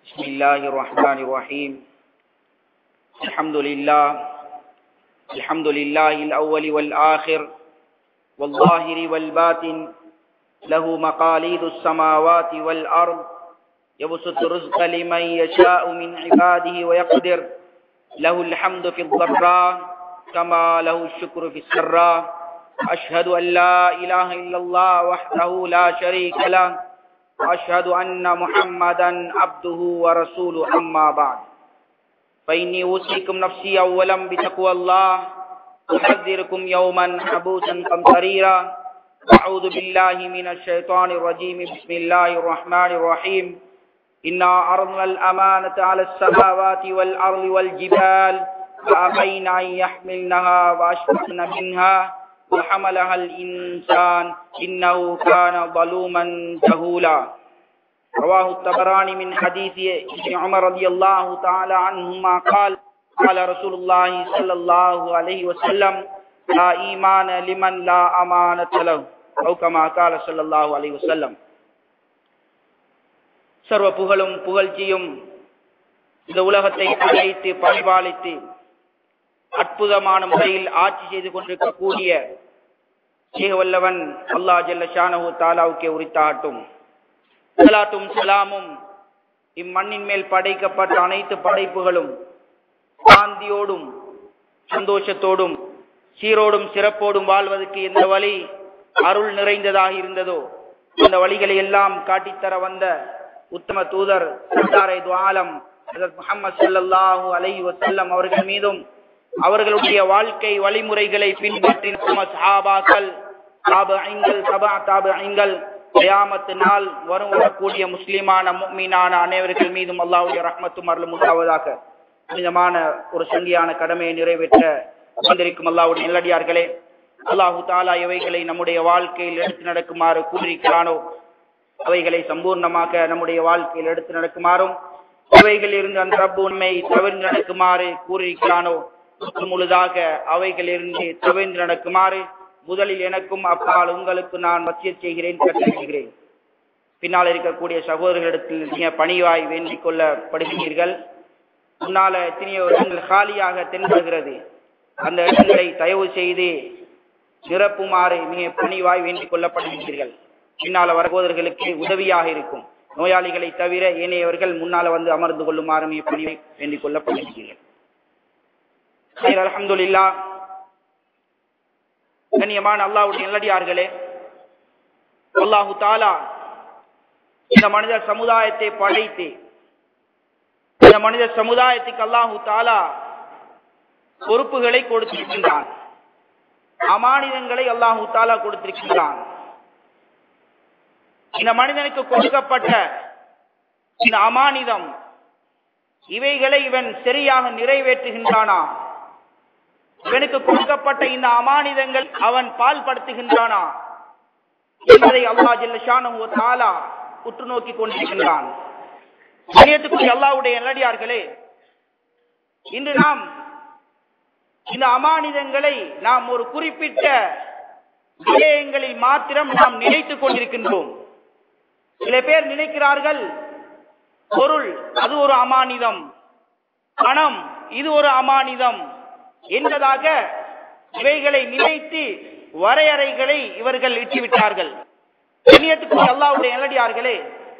بسم الله الرحمن الرحيم الحمد لله الحمد لله الأول والآخر والظاهر والباطن له مقاليد السماوات والأرض يبسط الرزق لمن يشاء من عباده ويقدر له الحمد في الضراء كما له الشكر في السراء أشهد أن لا إله إلا الله وحده لا شريك له وأشهد أن محمدا عبده ورسوله أما بعد فإني أوصيكم نفسي أولا بتقوى الله أحذركم يوما حبوسا قمطريرا أعوذ بالله من الشيطان الرجيم بسم الله الرحمن الرحيم إنا أرضنا الأمانة على السماوات والأرض والجبال فأبين أن يحملنها وأشفقن منها وحملها الإنسان إنه كان ظلوما جهولا رواه الطبراني من حديث ابن عمر رضي الله تعالى عنهما قال قال رسول الله صلى الله عليه وسلم لا إيمان لمن لا أمانة له أو كما قال صلى الله عليه وسلم சர்வ புகழும் புகழ்ச்சியும் இந்த உலகத்தை படைத்து பரிபாலித்து அற்புதமான முறையில் ஆட்சி செய்து கொண்டிருக்கக்கூடிய வல்லவன் அல்லா ஜல்ல ஷானஹு தாலாவுக்கே உரித்தாகட்டும் சலாட்டும் சலாமும் இம்மண்ணின் மேல் படைக்கப்பட்ட அனைத்து படைப்புகளும் சாந்தியோடும் சந்தோஷத்தோடும் சீரோடும் சிறப்போடும் வாழ்வதற்கு எந்த வழி அருள் நிறைந்ததாக இருந்ததோ அந்த வழிகளை எல்லாம் காட்டித்தர வந்த உத்தம தூதர் சர்தாரை துவாலம் முகமது சல்லாஹூ அலை வசல்லம் அவர்கள் மீதும் அவர்களுடைய வாழ்க்கை வழிமுறைகளை பின்பற்றின சஹாபாக்கள் தாபு ஐங்கள் சபா தாபு ஐங்கள் கயாமத்து நாள் வரும் வரக்கூடிய முஸ்லிமான மீனான அனைவர்கள் மீதும் அல்லாவுடைய ரஹ்மத்தும் அருளும் உண்டாவதாக புனிதமான ஒரு சங்கியான கடமையை நிறைவேற்ற வந்திருக்கும் அல்லாவுடைய நல்லடியார்களே அல்லாஹு தாலா இவைகளை நம்முடைய வாழ்க்கையில் எடுத்து நடக்குமாறு கூறியிருக்கிறானோ அவைகளை சம்பூர்ணமாக நம்முடைய வாழ்க்கையில் எடுத்து நடக்குமாறும் அவைகள் இருந்து அந்த ரப்பு உண்மை தவிர்த்து நடக்குமாறு கூறியிருக்கிறானோ முழுதாக அவைகள் இருந்து தவிர்த்து நடக்குமாறு முதலில் எனக்கும் அப்பால் உங்களுக்கு நான் மத்திய செய்கிறேன் கற்றுகிறேன் பின்னால் இருக்கக்கூடிய சகோதரர்களிடத்தில் நீங்க பணிவாய் வேண்டிக் கொள்ளப்படுகிறீர்கள் முன்னால எத்தனையோ இடங்கள் காலியாக தென்படுகிறது அந்த இடங்களை தயவு செய்து நிரப்புமாறு மிக பணிவாய் வேண்டிக் கொள்ளப்படுகிறீர்கள் பின்னால வரகோதர்களுக்கு உதவியாக இருக்கும் நோயாளிகளை தவிர ஏனையவர்கள் முன்னால வந்து அமர்ந்து கொள்ளுமாறு மிக பணிவை வேண்டிக் கொள்ளப்படுகிறீர்கள் அலமதுல்லா கண்ணியமான அல்லாவுடைய நல்லடியார்களே அல்லாஹு தாலா இந்த மனித சமுதாயத்தை படைத்து இந்த மனித சமுதாயத்துக்கு அல்லாஹு தாலா பொறுப்புகளை கொடுத்திருக்கின்றான் அமானிதங்களை அல்லாஹு தாலா கொடுத்திருக்கின்றான் இந்த மனிதனுக்கு கொடுக்கப்பட்ட இந்த அமானிதம் இவைகளை இவன் சரியாக நிறைவேற்றுகின்றானா இவனுக்கு கொடுக்கப்பட்ட இந்த அமானிதங்கள் அவன் பால்படுத்துகின்றானா என்பதை அல்லா ஜில்ல தாலா உற்று நோக்கி கொண்டிருக்கின்றான் அல்லாவுடைய நல்லடியார்களே இன்று நாம் இந்த அமானிதங்களை நாம் ஒரு குறிப்பிட்ட விடயங்களில் மாத்திரம் நாம் நினைத்துக் கொண்டிருக்கின்றோம் சில பேர் நினைக்கிறார்கள் பொருள் அது ஒரு அமானிதம் பணம் இது ஒரு அமானிதம் என்பதாக இவைகளை நினைத்து வரையறைகளை இவர்கள் இட்டுவிட்டார்கள் அல்லாவுடைய நல்லடியார்களே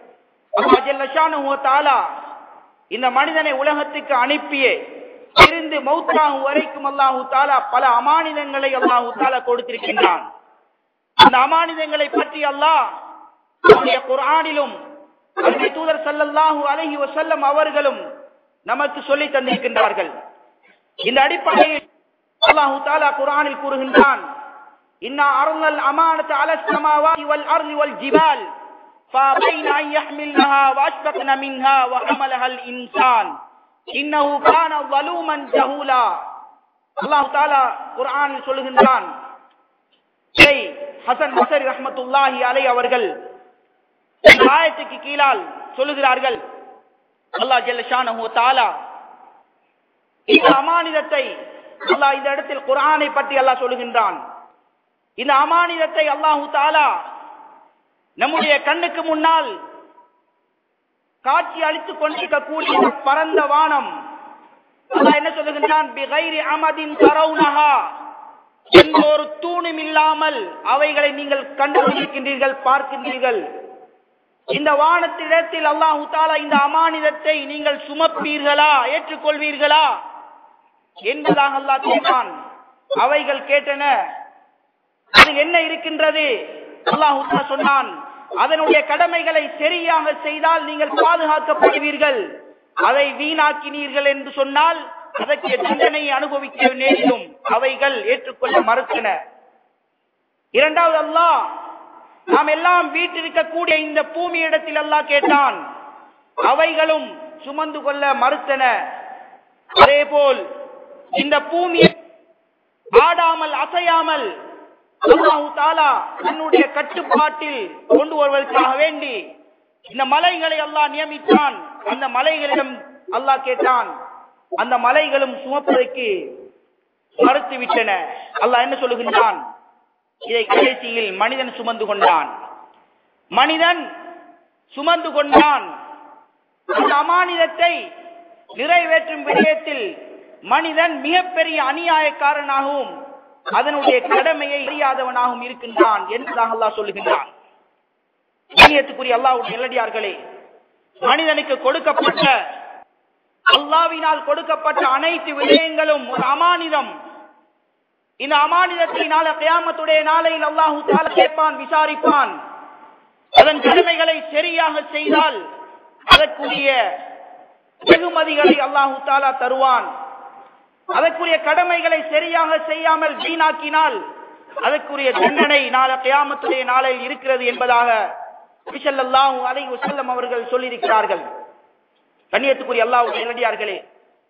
இந்த மனிதனை உலகத்துக்கு அனுப்பிய இருந்து மௌத்தாகும் வரைக்கும் அல்லாஹூ தாலா பல அமானிதங்களை அல்லாஹூ தாலா கொடுத்திருக்கின்றான் அந்த அமானிதங்களை பற்றி அல்லாஹ் குரானிலும் தூதர் சல்லல்லாஹூ அலஹி வசல்லம் அவர்களும் நமக்கு சொல்லி தந்திருக்கின்றார்கள் இந்த அடிப்படையில் அல்லாஹு தாலா குரானில் கூறுகின்றான் இன்னா அருங்கல் அமானத் அல சமாவாதி வல் அர்லி வல் ஜிபால் فابين أن يحملنها وأشفقن منها وحملها الإنسان إنه كان ظلوما جهولا الله تعالى قرآن சொல்லுகின்றான் ஹசன் பசரி ரஹமத்துல்லாஹி அலை அவர்கள் ஆயத்துக்கு கீழால் சொல்லுகிறார்கள் அல்லாஹ் ஜல்லஷானஹு தாலா இந்த அமானிதத்தை அல்லாஹ் இந்த இடத்தில் குரானை பற்றி அல்லாஹ் சொல்லுகின்றான் இந்த அமானிதத்தை அல்லாஹு தாலா நம்முடைய கண்ணுக்கு முன்னால் காட்சி அளித்துக் கொண்டிருக்கக்கூடிய இந்த பரந்த வானம் அல்லாஹ் என்ன சொல்லுகின்றான் பிகைரி அமதின் தரவுனஹா எந்த ஒரு தூணும் இல்லாமல் அவைகளை நீங்கள் கண்டுபிடிக்கின்றீர்கள் பார்க்கின்றீர்கள் இந்த வானத்திடத்தில் அல்லாஹு தாலா இந்த அமானிதத்தை நீங்கள் சுமப்பீர்களா ஏற்றுக்கொள்வீர்களா என்பதாக அல்லாஹ் கேட்டான் அவைகள் கேட்டன அது என்ன இருக்கின்றது அல்லாஹு தாலா சொன்னான் அதனுடைய கடமைகளை சரியாக செய்தால் நீங்கள் பாதுகாக்கப்படுவீர்கள் அதை வீணாக்கினீர்கள் என்று சொன்னால் அதற்கு தண்டனையை அனுபவிக்க நேரிடும் அவைகள் ஏற்றுக்கொள்ள மறுத்தன இரண்டாவது அல்லாஹ் நாம் எல்லாம் வீட்டிருக்கக்கூடிய இந்த பூமி இடத்தில் அல்லாஹ் கேட்டான் அவைகளும் சுமந்து கொள்ள மறுத்தன அதே போல் இந்த பூமியை ஆடாமல் அசையாமல் அல்லாஹு தாலா தன்னுடைய கட்டுப்பாட்டில் கொண்டு வருவதற்காக வேண்டி இந்த மலைகளை அல்லாஹ் நியமித்தான் அந்த மலைகளிடம் அல்லாஹ் கேட்டான் அந்த மலைகளும் சுமப்பதற்கு மறுத்து விட்டன அல்லாஹ் என்ன சொல்லுகின்றான் இதை கடைசியில் மனிதன் சுமந்து கொண்டான் மனிதன் சுமந்து கொண்டான் அந்த அமானிதத்தை நிறைவேற்றும் விடயத்தில் மனிதன் மிகப்பெரிய அநியாயக்காரனாகவும் அதனுடைய கடமையை அறியாதவனாகவும் இருக்கின்றான் என்பதாக அல்லாஹ் சொல்லுகின்றான் கண்ணியத்துக்குரிய அல்லாஹ்வுடைய நல்லடியார்களே மனிதனுக்கு கொடுக்கப்பட்ட அல்லாவினால் கொடுக்கப்பட்ட அனைத்து விடயங்களும் ஒரு அமானிதம் இந்த அமானிதத்தை நாள கியாமத்துடைய நாளையில் அல்லாஹு தாலா கேட்பான் விசாரிப்பான் அதன் கடமைகளை சரியாக செய்தால் அதற்குரிய வெகுமதிகளை அல்லாஹு தாலா தருவான் அதற்குரிய கடமைகளை சரியாக செய்யாமல் வீணாக்கினால் அதற்குரிய தண்டனை நாள கியாமத்துடைய நாளையில் இருக்கிறது என்பதாக நபிசல்லாஹு அலைஹி வஸல்லம் அவர்கள் சொல்லியிருக்கிறார்கள் கண்ணியத்துக்குரிய அல்லாஹ் நேரடியார்களே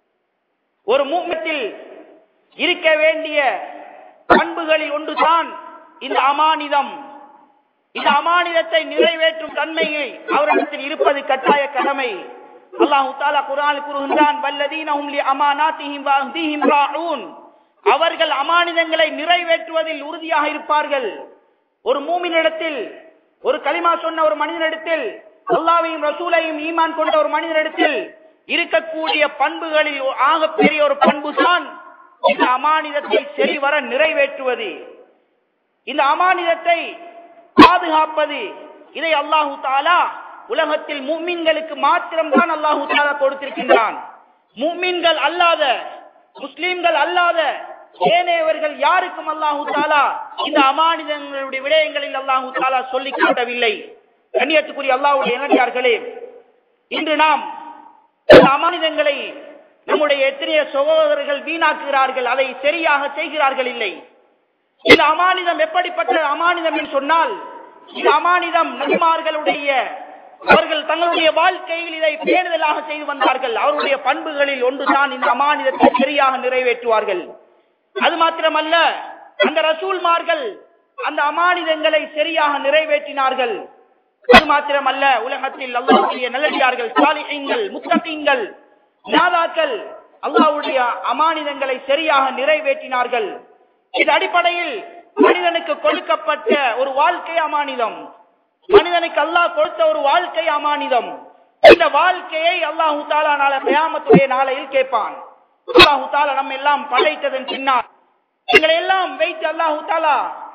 ஒரு மூமெத்தில் இருக்க வேண்டிய பண்புகளில் ஒன்றுதான் இந்த அமானிதம் இந்த அமானிதத்தை நிறைவேற்றும் தன்மையை அவரிடத்தில் இருப்பது கட்டாய கடமை அல்லாஹு தாலா குரான் கூறுகின்றான் வல்லதீனஹும் லி அமானாத்திஹிம் வஅஹ்திஹிம் ராஊன் அவர்கள் அமானிதங்களை நிறைவேற்றுவதில் உறுதியாக இருப்பார்கள் ஒரு மூமினிடத்தில் ஒரு களிமா சொன்ன ஒரு மனிதனிடத்தில் அல்லாவையும் ரசூலையும் ஈமான் கொண்ட ஒரு மனிதனிடத்தில் இருக்கக்கூடிய பண்புகளில் ஆக பெரிய ஒரு பண்பு தான் இந்த அமானிதத்தை சரிவர நிறைவேற்றுவது இந்த அமானிதத்தை பாதுகாப்பது இதை அல்லாஹு தாலா உலகத்தில் மும்மின்களுக்கு மாத்திரம்தான் அல்லாஹு தாலா கொடுத்திருக்கின்றான் மும்மின்கள் அல்லாத முஸ்லிம்கள் அல்லாத ஏனையவர்கள் யாருக்கும் அல்லாஹு தாலா இந்த அமானிதங்களுடைய விடயங்களில் அல்லாஹு தாலா சொல்லி காட்டவில்லை கண்ணியத்துக்குரிய அல்லாஹுடைய இளைஞர்களே இன்று நாம் இந்த அமானிதங்களை நம்முடைய எத்தனைய சகோதரர்கள் வீணாக்குகிறார்கள் அதை சரியாக செய்கிறார்கள் இல்லை இந்த அமானிதம் எப்படிப்பட்ட அமானிதம் என்று சொன்னால் இந்த அமானிதம் நபிமார்களுடைய அவர்கள் தங்களுடைய வாழ்க்கையில் இதை பேணுதலாக செய்து வந்தார்கள் அவருடைய பண்புகளில் ஒன்றுதான் இந்த அமானிதத்தை சரியாக நிறைவேற்றுவார்கள் அது மாத்திரமல்ல அந்த ரசூல்மார்கள் அந்த அமானிதங்களை சரியாக நிறைவேற்றினார்கள் அது மாத்திரமல்ல உலகத்தில் அல்லாஹுடைய நல்லடியார்கள் சாலிஹீன்கள் முத்தகீன்கள் நாதாக்கள் அல்லாஹ்வுடைய அமானிதங்களை சரியாக நிறைவேற்றினார்கள் இது அடிப்படையில் மனிதனுக்கு கொடுக்கப்பட்ட ஒரு வாழ்க்கை அமானிதம் மனிதனுக்கு அல்லாஹ் கொடுத்த ஒரு வாழ்க்கை அமானிதம் இந்த வாழ்க்கையை அல்லாஹு தாலா நாள கயாமத்துடைய நாளையில் கேட்பான் அல்லாஹு தாலா நம்ம எல்லாம் படைத்ததன் பின்னால் எங்களை எல்லாம் வைத்து அல்லாஹு தாலா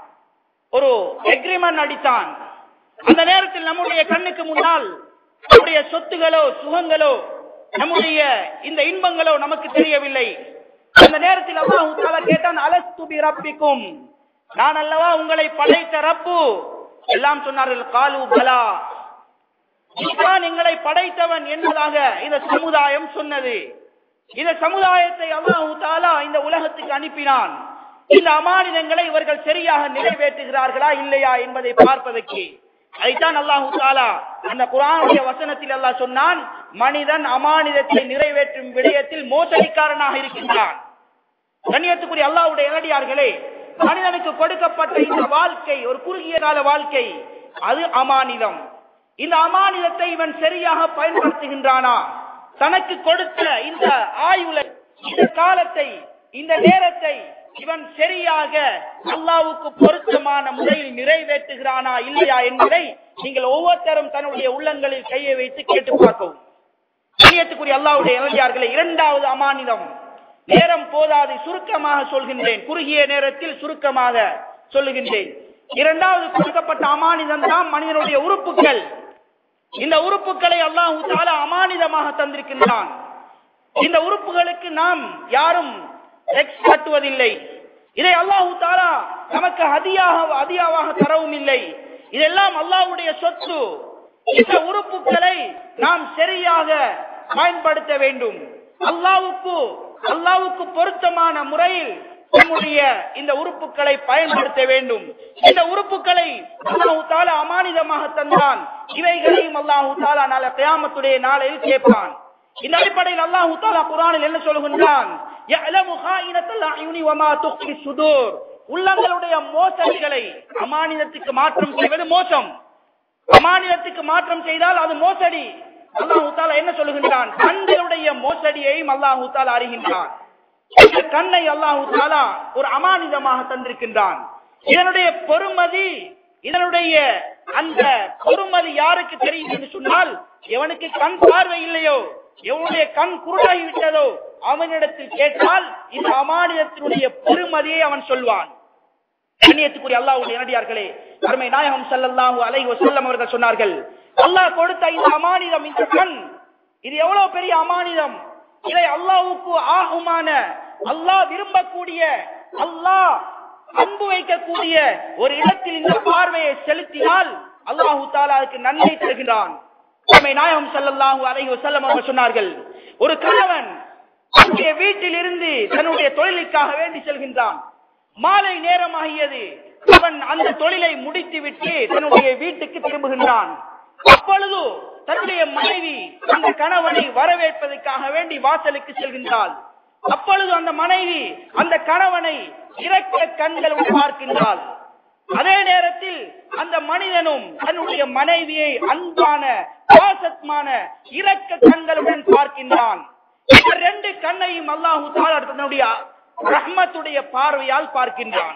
ஒரு எக்ரிமெண்ட் அடித்தான் அந்த நேரத்தில் நம்முடைய கண்ணுக்கு முன்னால் நம்முடைய சொத்துகளோ சுகங்களோ நம்முடைய இந்த இன்பங்களோ நமக்கு தெரியவில்லை அந்த நேரத்தில் அல்லாஹ் தாலா கேட்டான் அலஸ்துபி ரப்பிக்கும் நான் அல்லவா உங்களை படைத்த ரப்பு எல்லாம் சொன்னார்கள் காலு பலா நீதான் எங்களை படைத்தவன் என்பதாக இந்த சமுதாயம் சொன்னது இந்த சமுதாயத்தை அல்லாஹு தாலா இந்த உலகத்துக்கு அனுப்பினான் இந்த அமானிதங்களை இவர்கள் சரியாக நிறைவேற்றுகிறார்களா இல்லையா என்பதை பார்ப்பதற்கு அதைத்தான் அல்லாஹு தாலா அந்த குரானுடைய வசனத்தில் அல்லாஹ் சொன்னான் மனிதன் அமானிதத்தை நிறைவேற்றும் விடயத்தில் மோசடிக்காரனாக இருக்கின்றான் கண்ணியத்துக்குரிய அல்லாஹ்வுடைய நேரடியார்களே மனிதனுக்கு கொடுக்கப்பட்ட இந்த வாழ்க்கை ஒரு குறுகிய கால வாழ்க்கை அது அமானிதம் இந்த அமானிதத்தை இவன் சரியாக பயன்படுத்துகின்றானா தனக்கு கொடுத்த இந்த ஆயுள இந்த காலத்தை இந்த நேரத்தை இவன் சரியாக அல்லாவுக்கு பொருத்தமான முறையில் நிறைவேற்றுகிறானா இல்லையா என்பதை நீங்கள் ஒவ்வொருத்தரும் தன்னுடைய உள்ளங்களில் கையை வைத்து கேட்டு பார்க்கவும் கண்ணியத்துக்குரிய அல்லாவுடைய இளைஞர்களே இரண்டாவது அமானிதம் நேரம் போதாது சுருக்கமாக சொல்கின்றேன் குறுகிய நேரத்தில் சுருக்கமாக சொல்லுகின்றேன் இரண்டாவது கொடுக்கப்பட்ட அமானிதம் தான் மனிதனுடைய உறுப்புகள் இந்த உறுப்புகளை அல்லாஹு தாலா அமானிதமாக தந்திருக்கின்றான் இந்த உறுப்புகளுக்கு நாம் யாரும் டெக்ஸ் கட்டுவதில்லை இதை அல்லாஹு தாலா நமக்கு அதியாக அதிகாவாக தரவும் இல்லை இதெல்லாம் அல்லாஹ்வுடைய சொத்து இந்த உறுப்புகளை நாம் சரியாக பயன்படுத்த வேண்டும் அல்லாவுக்கு அல்லாவுக்கு பொருத்தமான முறையில் நம்முடைய இந்த உறுப்புகளை பயன்படுத்த வேண்டும் இந்த உறுப்புகளை அல்லாஹு தாலா அமானிதமாக தந்தான் இவைகளையும் அல்லாஹு தாலா நாளை கியாமத்துடைய நாளையில் கேட்பான் இந்த அடிப்படையில் அல்லாஹு தாலா குரானில் என்ன சொல்கின்றான் யஅலமு ஹாயினத்தல் அயுனி வமா துக்ஃபி சுதூர் உள்ளங்களுடைய மோசடிகளை அமானிதத்துக்கு மாற்றம் செய்வது மோசம் அமானிதத்துக்கு மாற்றம் செய்தால் அது மோசடி அல்லாஹு தாலா என்ன சொல்லுகின்றான் கண்களுடைய மோசடியையும் அல்லாஹு தாலா அறிகின்றான் இந்த கண்ணை அல்லாஹு தாலா ஒரு அமானிதமாக தந்திருக்கின்றான் இதனுடைய பொறுமதி இதனுடைய அந்த பொறுமதி யாருக்கு தெரியும் என்று சொன்னால் எவனுக்கு கண் பார்வை இல்லையோ எவனுடைய கண் குருடாகி விட்டதோ அவனிடத்தில் கேட்டால் இந்த அமானிதத்தினுடைய பெருமதியை அவன் சொல்வான் கண்ணியத்துக்குரிய அல்லாஹ்வுடைய நடிகார்களே அருமை நாயகம் ஸல்லல்லாஹு அலைஹி வஸல்லம் அவர்கள் சொன்னார்கள் அல்லாஹ் கொடுத்த இந்த அமானிதம் இந்த கண் இது எவ்வளவு பெரிய அமானிதம் இதை அல்லாஹ்வுக்கு ஆகுமான அல்லாஹ் விரும்பக்கூடிய அல்லாஹ் அன்பு வைக்கக்கூடிய ஒரு இடத்தில் இந்த பார்வையை செலுத்தினால் அல்லாஹு தாலா அதுக்கு நன்மை தருகின்றான் அருமை நாயகம் ஸல்லல்லாஹு அலைஹி வஸல்லம் அவர்கள் சொன்னார்கள் ஒரு கணவன் தன்னுடைய வீட்டில் இருந்து தன்னுடைய தொழிலுக்காக வேண்டி செல்கின்றான் மாலை நேரமாகியது அவன் அந்த தொழிலை முடித்துவிட்டு தன்னுடைய வீட்டுக்கு திரும்புகின்றான் அப்பொழுது தன்னுடைய மனைவி அந்த கணவனை வரவேற்பதற்காக வேண்டி வாசலுக்கு செல்கின்றாள் அப்பொழுது அந்த மனைவி அந்த கணவனை இரக்க கண்களுடன் பார்க்கின்றாள் அதே நேரத்தில் அந்த மனிதனும் தன்னுடைய மனைவியை அன்பான பாசத்மான இரக்க கண்களுடன் பார்க்கின்றான் இந்த ரெண்டு கண்ணையும் அல்லாஹு தாலா தன்னுடைய ரஹ்மத்துடைய பார்வையால் பார்க்கின்றான்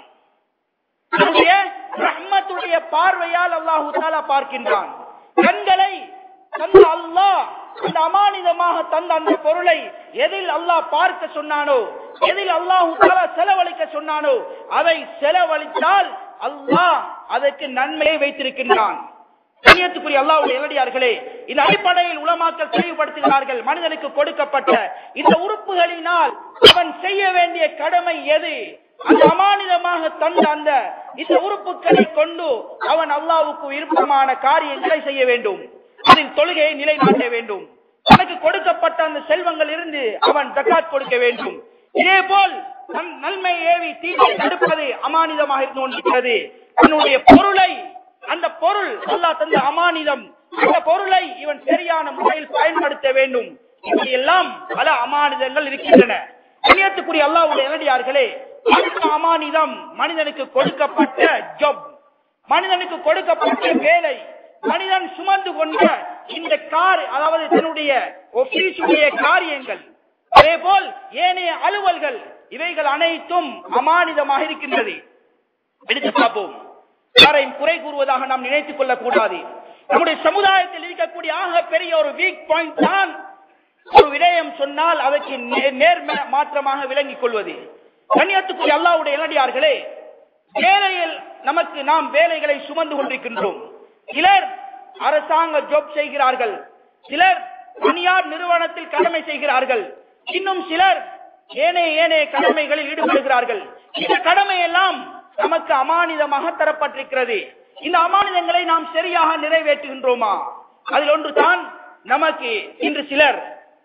தன்னுடைய ரஹ்மத்துடைய பார்வையால் அல்லாஹு தாலா பார்க்கின்றான் கண்களை தந்த அல்லாஹ் அந்த அமானிதமாக தந்த அந்த பொருளை எதில் அல்லாஹ் பார்க்க சொன்னானோ எதில் அல்லாஹு தாலா செலவழிக்க சொன்னானோ அதை செலவழித்தால் அல்லாஹ் அதற்கு நன்மையை வைத்திருக்கின்றான் கண்ணியத்துக்குரிய அல்லாவுடைய எல்லடியார்களே இந்த அடிப்படையில் உலமாக்கள் தெளிவுபடுத்துகிறார்கள் மனிதனுக்கு கொடுக்கப்பட்ட இந்த உறுப்புகளினால் அவன் செய்ய வேண்டிய கடமை எது அந்த அமானிதமாக தந்த அந்த இந்த உறுப்புகளை கொண்டு அவன் அல்லாவுக்கு விருப்பமான காரியங்களை செய்ய வேண்டும் அதில் தொழுகையை நிலைநாட்ட வேண்டும் தனக்கு கொடுக்கப்பட்ட அந்த செல்வங்கள் இருந்து அவன் தக்காத் கொடுக்க வேண்டும் இதே போல் நன்- நன்மை ஏவி தீமை தடுப்பது அமானிதமாக இருந்து கொண்டிருக்கிறது தன்னுடைய பொருளை அந்த பொருள் அல்லாஹ் தந்த அமானிதம் அந்த பொருளை இவன் சரியான முறையில் பயன்படுத்த வேண்டும் இப்படி எல்லாம் பல அமானிதங்கள் இருக்கின்றன கண்ணியத்துக்குரிய அல்லாஹ்வுடைய நேரடியார்களே அடுத்த அமானிதம் மனிதனுக்கு கொடுக்கப்பட்ட ஜப் மனிதனுக்கு கொடுக்கப்பட்ட வேலை மனிதன் சுமந்து கொண்ட இந்த கார் அதாவது தன்னுடைய ஒபீஸுடைய காரியங்கள் அதே போல் ஏனைய அலுவல்கள் இவைகள் அனைத்தும் அமானிதமாக இருக்கின்றது எடுத்து பார்ப்போம் யாரையும் குறை கூறுவதாக நாம் நினைத்துக் கொள்ளக் கூடாது நம்முடைய சமுதாயத்தில் இருக்கக்கூடிய ஆக பெரிய ஒரு வீக் பாயிண்ட் தான் ஒரு விடயம் சொன்னால் அதற்கு நே- நேர் மா- மாற்றமாக விளங்கிக் கொள்வது கண்ணியத்துக்குரிய அல்லாவுடைய இளடியார்களே வேலையில் நமக்கு நாம் வேலைகளை சுமந்து கொண்டிருக்கின்றோம் சிலர் அரசாங்க ஜாப் செய்கிறார்கள் சிலர் தனியார் நிறுவனத்தில் கடமை செய்கிறார்கள் இன்னும் சிலர் ஏனைய ஏனைய கடமைகளில் ஈடுபடுகிறார்கள் இந்த கடமை எல்லாம் நமக்கு அமானிதமாக தரப்பட்டிருக்கிறது இந்த அமானிதங்களை நாம் சரியாக நிறைவேற்றுகின்றோமா அதில் ஒன்றுதான் நமக்கு இன்று சிலர்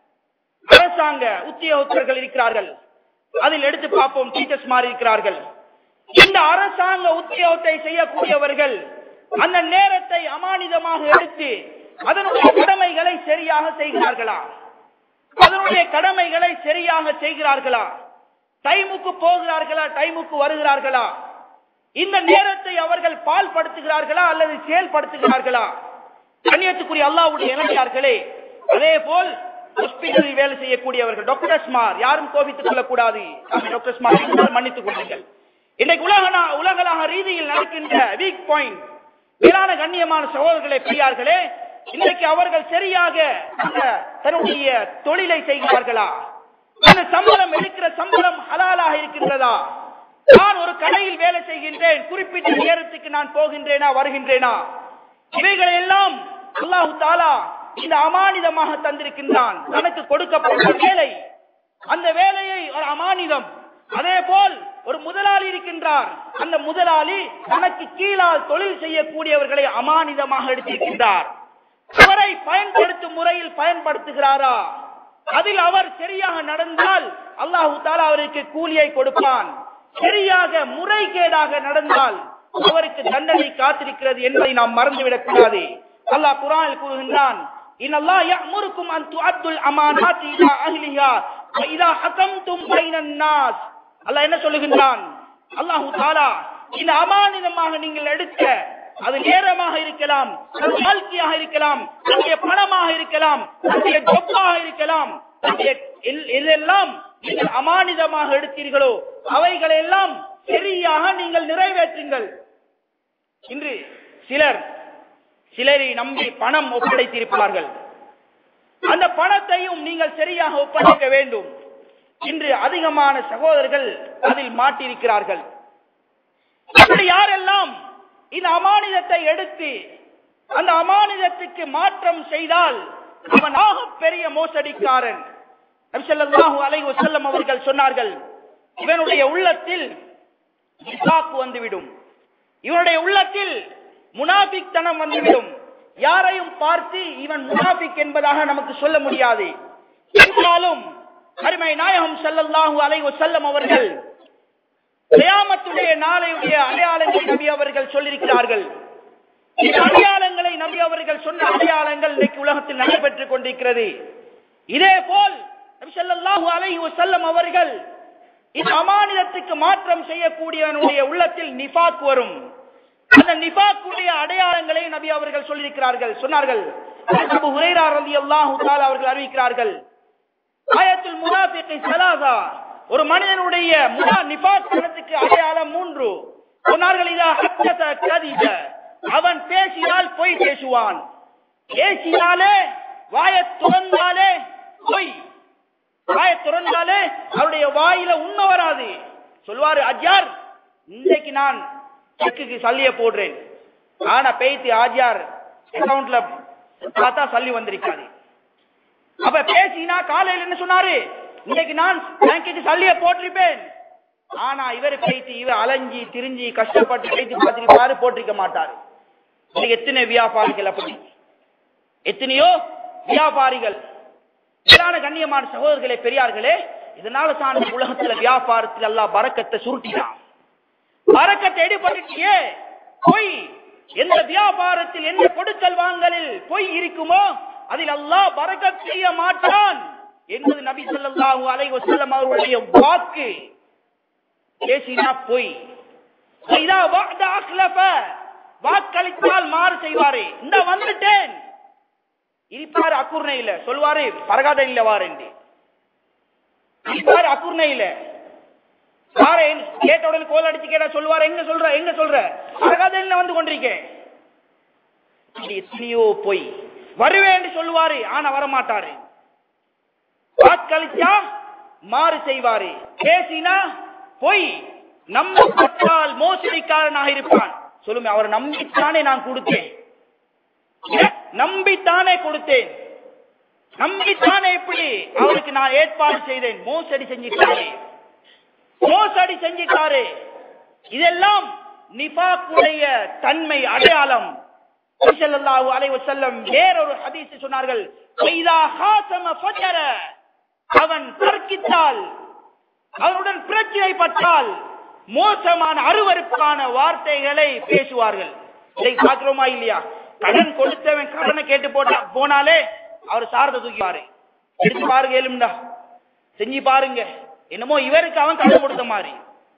அரசாங்க உத்தியோகத்தர்கள் இருக்கிறார்கள் அதில் எடுத்து பார்ப்போம் டீச்சர்ஸ் மாறி இருக்கிறார்கள் இந்த அரசாங்க உத்தியோகத்தை செய்யக்கூடியவர்கள் அந்த நேரத்தை அமானிதமாக எடுத்து அதனுடைய கடமைகளை சரியாக செய்கிறார்களா அதனுடைய கடமைகளை சரியாக செய்கிறார்களா டைமுக்கு போகிறார்களா டைமுக்கு வருகிறார்களா இந்த நேரத்தை அவர்கள் பால்படுத்துகிறார்களா அல்லது செயல்படுத்துகிறார்களா கண்ணியத்துக்குரிய அல்லாவுடைய இளைஞர்களே அதே போல் ஹாஸ்பிட்டலில் வேலை செய்யக்கூடியவர்கள் டாக்டர்ஸ்மார் யாரும் கோபித்துக் கொள்ளக்கூடாது டாக்டர்ஸ்மார் இருந்தால் மன்னித்துக் கொள்ளுங்கள் இன்றைக்கு உலக உலகளாக ரீதியில் நடக்கின்ற வீக் பாயிண்ட் மேலான கண்ணியமான சகோதரர்களே பெரியார்களே இன்றைக்கு அவர்கள் சரியாக அந்த தன்னுடைய தொழிலை செய்கிறார்களா அந்த சம்பளம் எடுக்கிற சம்பளம் ஹலாலாக இருக்கின்றதா நான் ஒரு கடையில் வேலை செய்கின்றேன் குறிப்பிட்ட நேரத்துக்கு நான் போகின்றேனா வருகின்றேனா இவைகளை எல்லாம் அல்லாஹு தாலா இந்த அமானிதமாக தந்திருக்கின்றான் தனக்கு கொடுக்கப்பட்ட வேலை அந்த வேலையை ஒரு அமானிதம் அதே போல் ஒரு முதலாளி இருக்கின்றார் அந்த முதலாளி தனக்கு கீழால் தொழில் செய்யக்கூடியவர்களை அமானிதமாக எடுத்திருக்கின்றார் அவரை பயன்படுத்தும் முறையில் பயன்படுத்துகிறாரா அதில் அவர் சரியாக நடந்தால் அல்லாஹு தாலா அவருக்கு கூலியை கொடுப்பான் சரியாக முறைகேடாக நடந்தால் அவருக்கு தண்டனை காத்திருக்கிறது என்பதை நாம் மறந்துவிடக் கூடாது அல்லாஹ் குரானில் கூறுகின்றான் இன்னல்லாஹ் யஅமுருக்கும் அன் துஅத்துல் அமானாத்தி இலா அஹ்லிஹா வ இதா ஹகம்தும் பைனன் நாஸ் அல்லாஹ் என்ன சொல்லுகின்றான் அல்லாஹு தாலா இந்த அமானிதமாக நீங்கள் எடுக்க அது நேரமாக இருக்கலாம் அது வாழ்க்கையாக இருக்கலாம் தன்னுடைய பணமாக இருக்கலாம் தன்னுடைய ஜொப்பாக இருக்கலாம் தன்னுடைய எல்- எதெல்லாம் நீங்கள் அமானிதமாக எடுத்தீர்களோ அவைகளை எல்லாம் சரியாக நீங்கள் நிறைவேற்றுங்கள் இன்று சிலர் சிலரை நம்பி பணம் ஒப்படைத்திருப்பார்கள் அந்த பணத்தையும் நீங்கள் சரியாக ஒப்படைக்க வேண்டும் இன்று அதிகமான சகோதரர்கள் அதில் மாட்டிருக்கிறார்கள் இப்படி யாரெல்லாம் இந்த அமானிதத்தை எடுத்து அந்த அமானிதத்துக்கு மாற்றம் செய்தால் அவன் ஆக பெரிய மோசடிக்காரன் நபி ஸல்லல்லாஹு அலைஹி வஸல்லம் அவர்கள் சொன்னார்கள் இவனுடைய உள்ளத்தில் நிஃபாக் வந்துவிடும் இவனுடைய உள்ளத்தில் முனாபிக்தனம் வந்துவிடும் யாரையும் பார்த்து இவன் முனாபிக் என்பதாக நமக்கு சொல்ல முடியாது என்றாலும் அருமை நாயகம் ஸல்லல்லாஹு அலைஹி வஸல்லம் அவர்கள் கியாமத்துடைய நாளையுடைய அடையாளங்களை நபி அவர்கள் சொல்லியிருக்கிறார்கள் இந்த அடையாளங்களை நபி அவர்கள் சொன்ன அடையாளங்கள் இன்றைக்கு உலகத்தில் நடைபெற்றுக் கொண்டிருக்கிறது இதே போல் நபி ஸல்லல்லாஹு அலைஹி வஸல்லம் அவர்கள் இந்த அமானிதத்துக்கு மாற்றம் செய்யக்கூடியவனுடைய உள்ளத்தில் நிஃபாக் வரும் அந்த நிஃபாக்குடைய அடையாளங்களை நபி அவர்கள் சொல்லியிருக்கிறார்கள் சொன்னார்கள் அபூ ஹுரைரா ரலியல்லாஹு தஆலா அவர்கள் அறிவிக்கிறார்கள் ஆயத்துல் முனாஃபிகை ஸலாஸா ஒரு மனிதனுடைய முனா நிஃபாக் குணத்துக்கு அடையாளம் மூன்று சொன்னார்கள் இதா ஹத்தத கதிப அவன் பேசினால் பொய் பேசுவான் பேசினாலே வாயத் துறந்தாலே பொய் வாயத் துறந்தாலே அவருடைய வாயில உண்மை வராது சொல்வாரு அஜ்யார் இன்னைக்கு நான் செக்குக்கு சல்லிய போடுறேன் ஆனா பேய்த்து ஆஜியார் அக்கவுண்ட்ல பார்த்தா சல்லி வந்திருக்காது அப்ப பேசினா காலையில் என்ன சொன்னாரு இன்னைக்கு நான் பேங்குக்கு சல்லிய போட்டிருப்பேன் ஆனா இவர் பேசி இவர் அலைஞ்சி திரிஞ்சி கஷ்டப்பட்டு பேசி பார்த்திருப்பாரு போட்டிருக்க மாட்டாரு இன்னைக்கு எத்தனை வியாபாரிகள் அப்படி எத்தனையோ வியாபாரிகள் மேலான கண்ணியமான சகோதரர்களே பெரியார்களே இதனால தான் இந்த உலகத்துல வியாபாரத்தில் எல்லாம் பறக்கத்தை சுருட்டினான் பறக்கத்தை எடுபட்டுட்டியே பொய் எந்த வியாபாரத்தில் எந்த கொடுக்கல் வாங்கலில் பொய் இருக்குமோ அதில் அல்லாஹ் பறக்கத் செய்ய மாட்டான் என்பது நபி ஸல்லல்லாஹு அலைஹி வஸல்லம் அவர்களுடைய வாக்கு பேசினா பொய் இதா வஅத அக்லஃப வாக்களித்தால் மாறு செய்வாரே இந்த வந்துட்டேன் இருப்பாரு அக்குர்ணையில சொல்வாரு பரகாதனில வாரேன் இருப்பாரு அக்குர்ணையில வாரேன் கேட்ட உடனே கோல் அடிச்சு கேட்டா சொல்லுவாரு எங்க சொல்ற எங்க சொல்ற பரகாதனில வந்து கொண்டிருக்கேன் இப்படி எத்தனையோ பொய் வருவேன் சொல்லுவாரு ஆனா வரமாட்டாரு வாக்களிச்சா மாறு செய்வாரு பேசினா பொய் நம்பப்பட்டால் மோசடிக்காரனாக இருப்பான் சொல்லுங்க அவர் நம்பித்தானே நான் கொடுத்தேன் நம்பித்தானே கொடுத்தேன் நம்பித்தானே எப்படி அவருக்கு நான் ஏற்பாடு செய்தேன் மோசடி செஞ்சிட்டாரே மோசடி செஞ்சிட்டாரே இதெல்லாம் நிபாக்குடைய தன்மை அடையாளம் ஸல்லல்லாஹு அலைஹி வஸல்லம் வேறொரு ஹதீஸ் சொன்னார்கள் "வைதா ஹாசம ஃபஜர" அவன் தர்க்கித்தால் அவனுடன் பிரச்சனைப்பட்டால் மோசமான அருவருப்பான வார்த்தைகளை பேசுவார்கள் இதை பார்க்கிறோமா இல்லையா கடன் கொடுத்தவன் கடனை கேட்டு போட்டா போனாலே அவர் சாரத தூக்கிவாரு எடுத்து பாருங்க ஏழும்டா செஞ்சு பாருங்க என்னமோ இவருக்கு அவன் கடன் கொடுத்த மாதிரி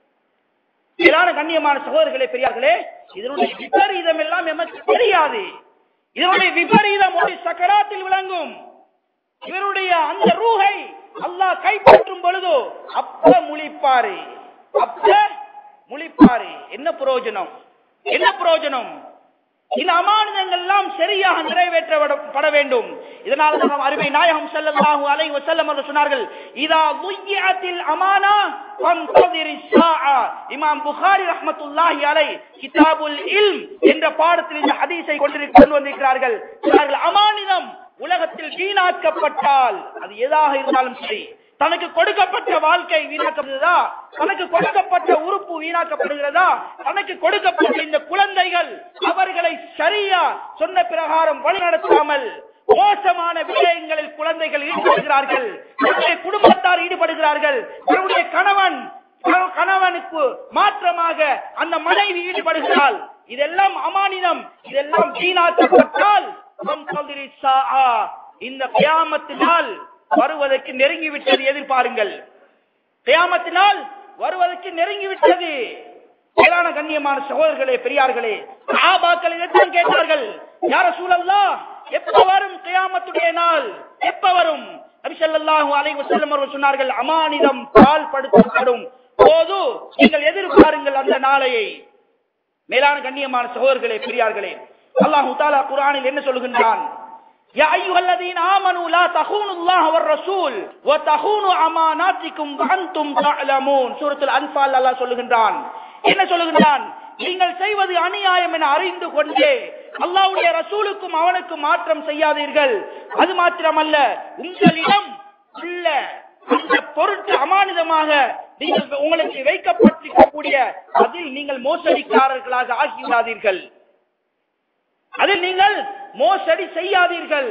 மேலான கண்ணியமான சகோதரர்களே பெரியார்களே இதனுடைய விபரீதம் எல்லாம் எமக்கு தெரியாது இதனுடைய விபரீதம் ஒரு சக்கராத்தில் விளங்கும் இவருடைய அந்த ரூஹை அல்லாஹ் கைப்பற்றும் பொழுதோ அப்ப முழிப்பாரு அப்ப முழிப்பாரு என்ன பிரயோஜனம் என்ன பிரயோஜனம் இந்த அமானிதங்கள் எல்லாம் சரியாக நிறைவேற்றப்பட வேண்டும் இதனால் தான் அருமை நாயகம் ஸல்லல்லாஹு அலைஹி வஸல்லம் அவர்கள் சொன்னார்கள் இதா துய்யாத்தில் அமானா ஃபன்ததிரி ஸாஆ இமாம் புகாரி ரஹ்மத்துல்லாஹி அலைஹி கிதாபுல் இல்ம் என்ற பாடத்தில் இந்த ஹதீஸை கொண்டிருக்க கொண்டு வந்திருக்கிறார்கள் சொன்னார்கள் அமானிதம் உலகத்தில் வீணாக்கப்பட்டால் அது எதாக இருந்தாலும் சரி தனக்கு கொடுக்கப்பட்ட வாழ்க்கை வீணாக்கப்படுகிறதா தனக்கு கொடுக்கப்பட்ட உறுப்பு வீணாக்கப்படுகிறதா தனக்கு கொடுக்கப்பட்ட இந்த குழந்தைகள் அவர்களை சரியா சொன்ன பிரகாரம் வழிநடத்தாமல் மோசமான விஷயங்களில் குழந்தைகள் ஈடுபடுகிறார்கள் தன்னுடைய குடும்பத்தார் ஈடுபடுகிறார்கள் தன்னுடைய கணவன் கணவனுக்கு மாற்றமாக அந்த மனைவி ஈடுபடுகிறாள் இதெல்லாம் அமானிதம் இதெல்லாம் வீணாக்கப்பட்டால் இந்த கியாமத்தினால் வருவதற்கு நெருங்கிவிட்டது எதிர்பாருங்கள் கியாமத்தினால் வருவதற்கு நெருங்கிவிட்டது மேலான கண்ணியமான சகோதரர்களே பெரியார்களே சஹாபாக்கள் இதைத்தான் கேட்டார்கள் யார சூழல்லா எப்ப வரும் கியாமத்துடைய நாள் எப்ப வரும் நபி ஸல்லல்லாஹு அலைஹி வஸல்லம் அவர்கள் சொன்னார்கள் அமானிதம் பால்படுத்தப்படும் போது நீங்கள் எதிர்பாருங்கள் அந்த நாளையை மேலான கண்ணியமான சகோதரர்களே பெரியார்களே அல்லாஹு தாலா குர்ஆனில் என்ன சொல்கின்றான் يا أيها الذين آمنوا لا تخونوا الله والرسول وتخونوا أماناتكم وأنتم تعلمون سورة الأنفال அல்லாஹ் சொல்லுகின்றான் என்ன சொல்லுகின்றான் நீங்கள் செய்வது அநியாயம் என அறிந்து கொண்டே அல்லாஹ்வுடைய ரசூலுக்கும் அவனுக்கும் மாற்றம் செய்யாதீர்கள் அது மாத்திரமல்ல உங்களிடம் உள்ள அந்த பொருட்கள் அமானிதமாக நீங்கள் உங்களுக்கு வைக்கப்பட்டிருக்கக்கூடிய அதில் நீங்கள் மோசடிக்காரர்களாக ஆகிவிடாதீர்கள் அதில் நீங்கள் மோசடி செய்யாதீர்கள்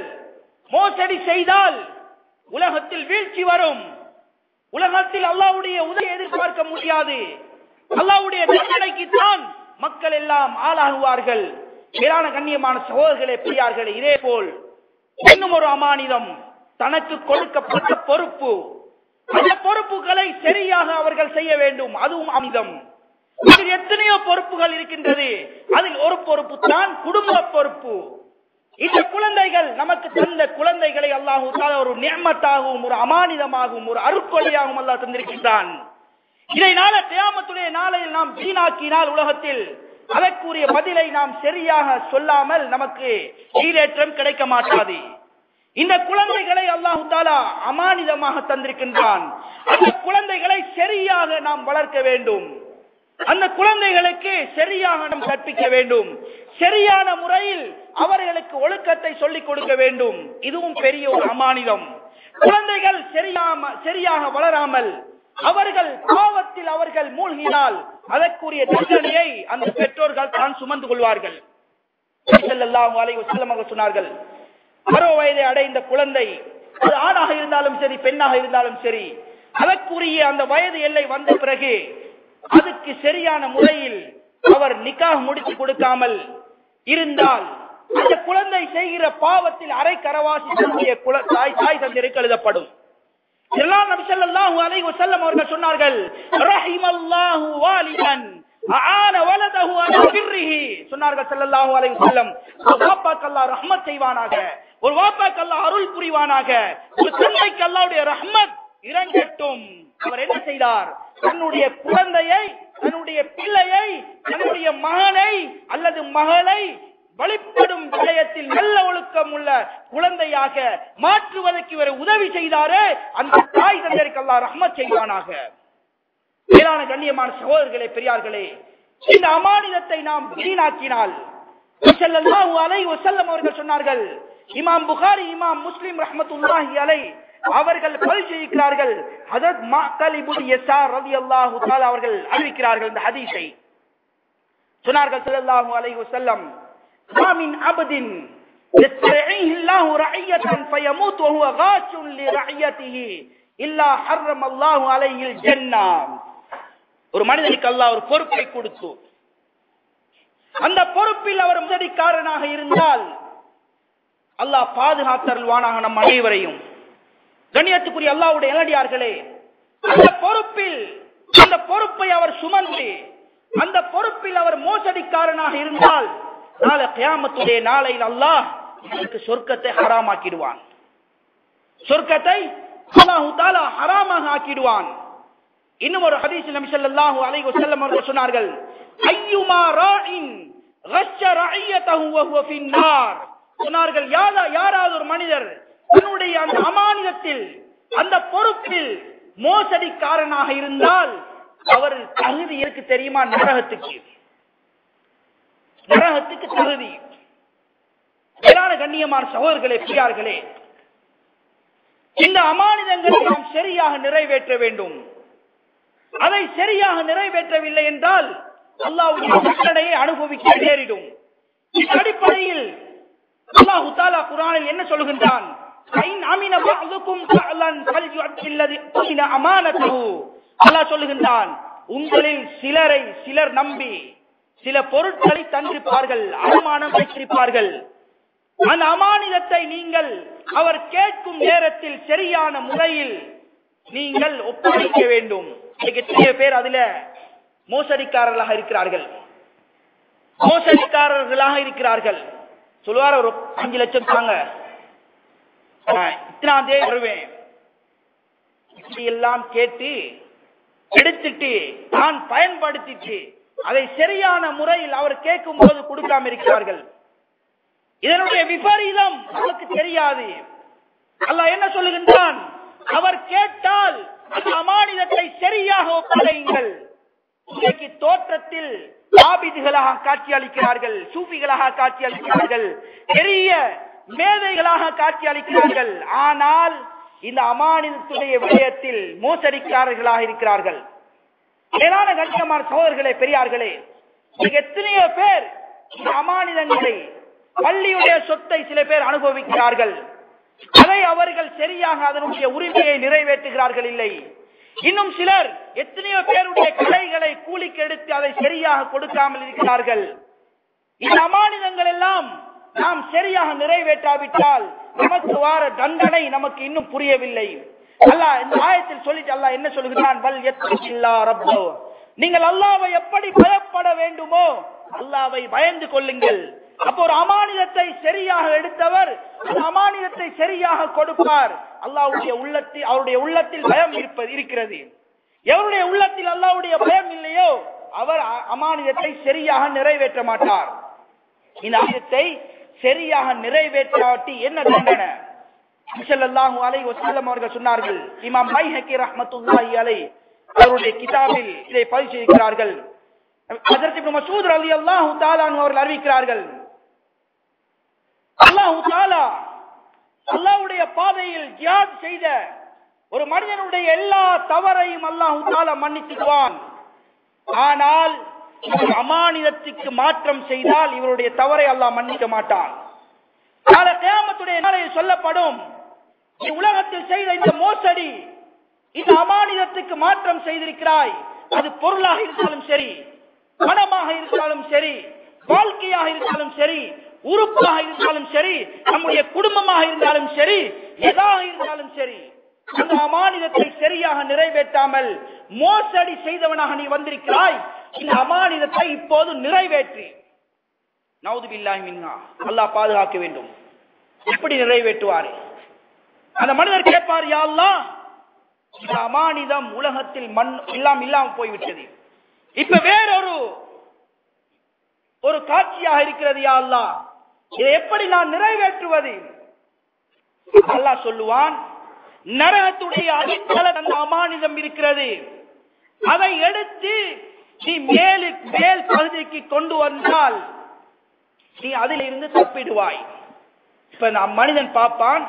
மோசடி செய்தால் உலகத்தில் வீழ்ச்சி வரும் உலகத்தில் அல்லாவுடைய உதவி எதிர்பார்க்க முடியாது அல்லாவுடைய தண்டனைக்கு தான் மக்கள் எல்லாம் ஆளாகுவார்கள் மேலான கண்ணியமான சகோதரர்களே பெரியார்களே இதே போல் இன்னும் ஒரு அமானிதம் தனக்கு கொடுக்கப்பட்ட பொறுப்பு அந்த பொறுப்புகளை சரியாக அவர்கள் செய்ய வேண்டும் அதுவும் அமிதம் அதில் எத்தனையோ பொறுப்புகள் இருக்கின்றது அதில் ஒரு பொறுப்பு தான் குடும்ப பொறுப்பு இந்த குழந்தைகள் நமக்கு தந்த குழந்தைகளை அல்லாஹு தாலா ஒரு நியமத்தாகவும் ஒரு அமானிதமாகவும் ஒரு அருக்கொலையாகவும் அல்லாஹ் தந்திருக்கின்றான் இதை நாள தியாமத்துடைய நாளையில் நாம் வீணாக்கினால் உலகத்தில் அதற்குரிய பதிலை நாம் சரியாக சொல்லாமல் நமக்கு ஈரேற்றம் கிடைக்க மாட்டாது இந்த குழந்தைகளை அல்லாஹு தாலா அமானிதமாக தந்திருக்கின்றான் அந்த குழந்தைகளை சரியாக நாம் வளர்க்க வேண்டும் அந்த குழந்தைகளுக்கு சரியாக நாம் கற்பிக்க வேண்டும் சரியான முறையில் அவர்களுக்கு ஒழுக்கத்தை சொல்லிக் கொடுக்க வேண்டும் இதுவும் பெரிய ஒரு அமானிதம் குழந்தைகள் சரியாம சரியாக வளராமல் அவர்கள் பாவத்தில் அவர்கள் மூழ்கினால் அதற்குரிய தண்டனையை அந்த பெற்றோர்கள் தான் சுமந்து கொள்வார்கள் ஸல்லல்லாஹு அலைஹி வஸல்லம் அவர்கள் சொன்னார்கள் பருவ வயதை அடைந்த குழந்தை அது ஆணாக இருந்தாலும் சரி பெண்ணாக இருந்தாலும் சரி அதற்குரிய அந்த வயது எல்லை வந்த பிறகு அதுக்கு சரியான முறையில் அவர் நிக்காக முடித்து கொடுக்காமல் இருந்தால் அந்த குழந்தை செய்கிற பாவத்தில் அரை கரவாசி தன்னுடைய குல- தாய் தாய் தந்தையருக்கு எழுதப்படும் இதெல்லாம் நபி ஸல்லல்லாஹு அலைஹி வஸல்லம் அவர்கள் சொன்னார்கள் ரஹிமல்லாஹு வாலிதன் அஆன வலதஹு அலா பிர்ரிஹி சொன்னார்கள் ஸல்லல்லாஹு அலைஹி வஸல்லம் ஒரு வாப்பாக்கு அல்லாஹ் ரஹ்மத் செய்வானாக ஒரு வாப்பாக்கு அல்லாஹ் அருள் புரிவானாக ஒரு தந்தைக்கு அல்லாஹ்வுடைய ரஹ்மத் இறங்கட்டும் அவர் என்ன செய்தார் தன்னுடைய குழந்தையை தன்னுடைய பிள்ளையை தன்னுடைய மகனை அல்லது மகளை வழிபடும் விடயத்தில் நல்ல ஒழுக்கம் உள்ள குழந்தையாக மாற்றுவதற்கு இவர் உதவி செய்தாரே அந்த தாய் தந்தையருக்கு அல்லாஹ் ரஹ்மத் செய்வானாக மேலான கண்ணியமான சகோதரர்களே பெரியார்களே இந்த அமானிதத்தை நாம் வீணாக்கினால் ஸல்லல்லாஹு அலைஹி வஸல்லம் அவர்கள் சொன்னார்கள் இமாம் புகாரி இமாம் முஸ்லிம் ரஹ்மத்துல்லாஹி அலை அவர்கள் பதிவு செய்கிறார்கள் ஹதரத் மாக்கல் இப்னு யஸார் ரலியல்லாஹு தஆலா அவர்கள் அறிவிக்கிறார்கள் இந்த ஹதீஸை சொன்னார்கள் ஸல்லல்லாஹு அலைஹி வஸல்லம் ما من عبد يسترعيه الله رعية فيموت وهو غاش لرعيته إلا حرم الله عليه الجنة ஒரு மனிதனுக்கு அல்லாஹ் ஒரு பொறுப்பை கொடுத்து அந்த பொறுப்பில் அவர் முதடிக்காரனாக இருந்தால் அல்லாஹ் பாதுகாத்தருள்வானாக நம் அனைவரையும் கண்ணியத்துக்குரிய அல்லாஹ்வுடைய நல்லடியார்களே அந்த பொறுப்பில் அந்த பொறுப்பை அவர் சுமந்து அந்த பொறுப்பில் அவர் மோசடிக்காரனாக இருந்தால் நாளை கியாமத்துடைய நாளையில் அல்லாஹ் அவருக்கு சொர்க்கத்தை ஹராமாக்கிடுவான் சொர்க்கத்தை அல்லாஹு தாலா ஹராமாக ஆக்கிடுவான் இன்னும் ஒரு ஹதீஸ் நபி ஸல்லல்லாஹு அலைஹி வஸல்லம் அவர்கள் சொன்னார்கள் ஐயுமா ராஇன் غش رعيته وهو في النار. சொன்னார்கள் யாரா- யாராவது ஒரு மனிதர் தன்னுடைய அந்த அமானிதத்தில் அந்த பொறுப்பில் மோசடிக்காரனாக இருந்தால் அவர் தகுதி இருக்கு தெரியுமா நரகத்துக்கு நரகத்துக்கு தகுதி மேலான கண்ணியமான சகோதரர்களே பிரியார்களே இந்த அமானிதங்களை நாம் சரியாக நிறைவேற்ற வேண்டும் அதை சரியாக நிறைவேற்றவில்லை என்றால் அல்லாஹ்வுடைய தண்டனையை அனுபவிக்க நேரிடும் இந்த அடிப்படையில் அல்லாஹு தாலா குரானில் என்ன சொல்கின்றான் "ஃபைன் அமின பஅதுக்கும் பஅலன் ஃபல்யுஅத்தி அல்லதி உமின அமானத்தஹு." அல்லாஹ் சொல்லுகின்றான் உங்களில் சிலரை சிலர் நம்பி சில பொருட்களை தந்திருப்பார்கள் அனுமானம் வைத்திருப்பார்கள் அந்த அமானிதத்தை நீங்கள் அவர் கேட்கும் நேரத்தில் சரியான முறையில் நீங்கள் ஒப்படைக்க வேண்டும் இன்னைக்கு எத்தனையோ பேர் அதுல மோசடிக்காரர்களாக இருக்கிறார்கள் மோசடிக்காரர்களாக இருக்கிறார்கள் சொல்லுவார் ஒரு அஞ்சு லட்சம் தாங்க ஆஹ், இத்தனாம் தேதி வருவேன் இப்படி எல்லாம் கேட்டு எடுத்துட்டு தான் பயன்படுத்திட்டு அதை சரியான முறையில் அவர் கேட்கும் போது கொடுக்காம இருக்கிறார்கள் இதனுடைய விபரீதம் நமக்கு தெரியாது அல்லாஹ் என்ன சொல்லுகின்றான் அவர் கேட்டால் அந்த அமானிதத்தை சரியாக ஒப்படையுங்கள் இன்றைக்கு தோற்றத்தில் ஆபிதுகளாக காட்சி அளிக்கிறார்கள் சூஃபிகளாக காட்சி அளிக்கிறார்கள் பெரிய மேதைகளாக காட்சி அளிக்கிறார்கள் ஆனால் இந்த அமானிதத்துடைய விடயத்தில் மோசடிக்காரர்களாக இருக்கிறார்கள் மேலான கண்ணியமான சகோதரர்களே பெரியார்களே இன்னைக்கு எத்தனையோ பேர் இந்த அமானிதங்களை பள்ளியுடைய சொத்தை சில பேர் அனுபவிக்கிறார்கள் அதை அவர்கள் சரியாக அதனுடைய உரிமையை நிறைவேற்றுகிறார்கள் இல்லை இன்னும் சிலர் எத்தனையோ பேருடைய கலைகளை கூலிக்கு எடுத்து அதை சரியாக கொடுக்காமல் இருக்கிறார்கள் இந்த அமானிதங்கள் எல்லாம் நாம் சரியாக நிறைவேற்றாவிட்டால் நமக்கு வார தண்டனை நமக்கு இன்னும் புரியவில்லை அல்லாஹ் இந்த ஆயத்தில் சொல்லிட்டு அல்லாஹ் என்ன சொல்கிறான் வல் யத்தகில்லா ரப்போ நீங்கள் அல்லாஹ்வை எப்படி பயப்பட வேண்டுமோ அல்லாஹ்வை பயந்து கொள்ளுங்கள் அப்போ ஒரு அமானிதத்தை சரியாக எடுத்தவர் அந்த அமானிதத்தை சரியாக கொடுப்பார் அல்லாஹ்வுடைய உள்ளத்தில் அவருடைய உள்ளத்தில் பயம் இருப்பது இருக்கிறது எவருடைய உள்ளத்தில் அல்லாஹ்வுடைய பயம் இல்லையோ அவர் அ- அமானிதத்தை சரியாக நிறைவேற்ற மாட்டார் இந்த ஆயத்தை சரியாக நிறைவேற்றாட்டி என்ன தண்டனை ஸல்லல்லாஹு அலைஹி வஸல்லம் அவர்கள் சொன்னார்கள் இமாம் பைஹகி ரஹ்மத்துல்லாஹி அலைஹி அவருடைய கிதாபில் இதை பதிவு செய்திருக்கிறார்கள் ஹஜ்ரத் இப்னு மஸ்ஊத் ரலியல்லாஹு தஆலா அன்ஹு அவர்கள் அறிவிக்கிறார்கள் அல்லாஹு தஆலா அல்லாஹ்வுடைய பாதையில் ஜிஹாத் செய்த ஒரு மனிதனுடைய எல்லா தவறையும் அல்லாஹு தஆலா மன்னித்துடுவான் ஆனால் இவர் அமானிதத்துக்கு மாற்றம் செய்தால் இவருடைய தவறை அல்லாஹ் மன்னிக்க மாட்டான் நாளை கியாமத்துடைய நாளையில் சொல்லப்படும் நீ உலகத்தில் செய்த இந்த மோசடி இந்த அமானிதத்துக்கு மாற்றம் செய்திருக்கிறாய் அது பொருளாக இருந்தாலும் சரி பணமாக இருந்தாலும் சரி வாழ்க்கையாக இருந்தாலும் சரி உறுப்பாக இருந்தாலும் சரி நம்முடைய குடும்பமாக இருந்தாலும் சரி எதாக இருந்தாலும் சரி அந்த அமானிதத்தை சரியாக நிறைவேற்றாமல் மோசடி செய்தவனாக நீ வந்திருக்கிறாய் இந்த அமானிதத்தை இப்போது நிறைவேற்றி நவுது பில்லாஹி மின்னா அல்லாஹ் பாதுகாக்க வேண்டும் எப்படி நிறைவேற்றுவார் அந்த மனிதர் கேட்பார் யா அல்லாஹ் இந்த அமானிதம் உலகத்தில் மண் எல்லாம் இல்லாம போய்விட்டது இப்ப வேறொரு ஒரு காட்சியாக இருக்கிறது யா அல்லாஹ் இதை எப்படி நான் நிறைவேற்றுவது அல்லாஹ் சொல்லுவான் நரகத்துடைய அடித்தள அந்த அமானிதம் இருக்கிறது அதை எடுத்து நீ மேலு மேல் பகுதிக்கு கொண்டு வந்தால் நீ அதில் இருந்து தப்பிடுவாய் இப்ப நான் மனிதன் பார்ப்பான்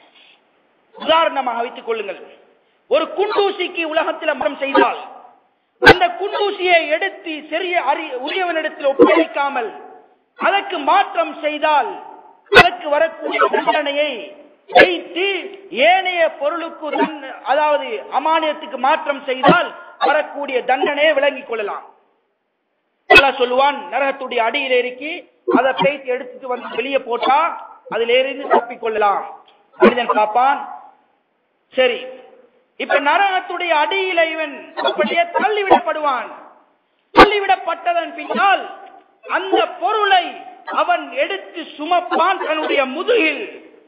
உதாரணமாக வைத்துக் கொள்ளுங்கள் ஒரு குண்டூசிக்கு உலகத்தில் மரம் செய்தால் அந்த குண்டூசியை எடுத்து சிறிய அறி உரியவனிடத்தில் ஒப்படைக்காமல் அதற்கு மாற்றம் செய்தால் அதற்கு வரக்கூடிய தண்டனையை வைத்து ஏனைய பொருளுக்கு தன்- அதாவது அமானியத்துக்கு மாற்றம் செய்தால் வரக்கூடிய தண்டனையை விளங்கிக் கொள்ளலாம் அல்லாஹ் சொல்லுவான் நரகத்துடைய அடியில இருக்கி அதை பேசி எடுத்துட்டு வந்து வெளியே போட்டா அதில இருந்து தப்பிக் கொள்ளலாம் மனிதன் காப்பான் சரி இப்ப நரகத்துடைய அடியில இவன் அப்படியே தள்ளிவிடப்படுவான் தள்ளிவிடப்பட்டதன் பின்னால் அந்த பொருளை அவன் எடுத்து சுமப்பான் தன்னுடைய முதுகில்